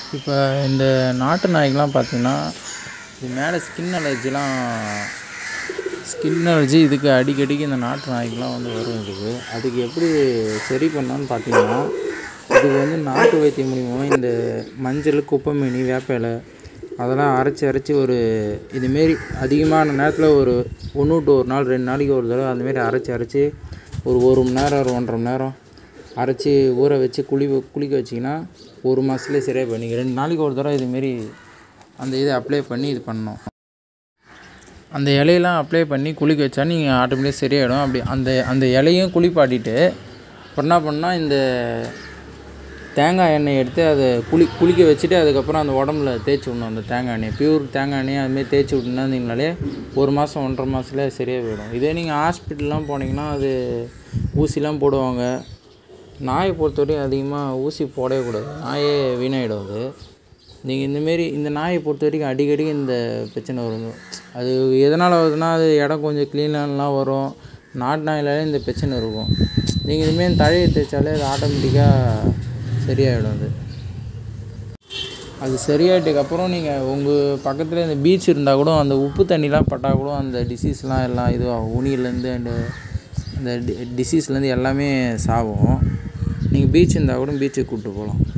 இப்போ இந்த நாட்டு நாய்க்கெலாம் பார்த்தீங்கன்னா இது மேலே ஸ்கின் அலர்ஜிலாம் ஸ்கின் அலர்ஜி இதுக்கு அடிக்கடிக்கு இந்த நாட்டு நாய்க்கெலாம் வந்து வரும் இதுக்கு அதுக்கு எப்படி சரி பண்ணலான்னு பார்த்தீங்கன்னா இதுக்கு வந்து நாட்டு வைத்தியம் மூலியமாக இந்த மஞ்சள் குப்பைமேனி வேப்ப இலை அதெல்லாம் அரைச்சி அரைச்சி ஒரு இதுமாரி அதிகமான நேரத்தில் ஒரு ஒன்று விட்டு ஒரு நாள் ரெண்டு நாளைக்கு ஒரு தடவை அந்தமாரி அரைச்சி அரைச்சி ஒரு ஒரு மணி நேரம் ஒரு ஒன்றரை மணி நேரம் அரைச்சி ஊற வச்சு குளி குளிக்க வச்சிங்கன்னா ஒரு மாதத்துலேயே சரியாக பண்ணிங்க ரெண்டு நாளைக்கு ஒரு தடவை இதுமாரி அந்த இதை அப்ளை பண்ணி இது பண்ணணும் அந்த இலையெல்லாம் அப்ளை பண்ணி குளிக்க வச்சா நீங்கள் ஆட்டோமேட்டிக்காக சரியாயிடும் அப்படி அந்த அந்த இலையும் குளிப்பாட்டிட்டு அப்புறம் என்ன பண்ணால் இந்த தேங்காய் எண்ணெய் எடுத்து அதை குளி குளிக்க வச்சுட்டு அதுக்கப்புறம் அந்த உடம்புல தேய்ச்சி விடணும் அந்த தேங்காய் எண்ணெய் பியூர் தேங்காய் எண்ணெய் அதுமாரி தேய்ச்சி விட்டுனாலே ஒரு மாதம் ஒன்றரை மாதத்துல சரியாக போயிடும் இதே நீங்கள் ஹாஸ்பிட்டல்லாம் போனீங்கன்னா அது ஊசிலாம் போடுவாங்க நாயை பொறுத்தவரையும் அதிகமாக ஊசி போடவே கூடாது நாயே வீணாகிடும் அது நீங்கள் இந்தமாரி இந்த நாயை பொறுத்த வரைக்கும் அடிக்கடி இந்த பிரச்சனை வரும் அது எதனால் வருதுன்னா அது இடம் கொஞ்சம் க்ளீனாலாம் வரும் நாட்டு நாயிலே இந்த பிரச்சனை இருக்கும் நீங்கள் இதுமாரி தழையை தேய்ச்சாலே அது ஆட்டோமேட்டிக்காக சரியாயிடும் அது அது சரியாயிட்டதுக்கப்புறம் நீங்கள் உங்கள் பக்கத்தில் இந்த பீச் இருந்தால் கூட அந்த உப்பு தண்ணிலாம் பட்டால் கூட அந்த டிசீஸ்லாம் எல்லாம் இதுவாகும் உனியிலேருந்து அந்த அந்த டி டிசீஸ்லேருந்து எல்லாமே சாகும் நீங்கள் பீச் இருந்தால் கூட பீச்சுக்கு கூப்பிட்டு போகலாம்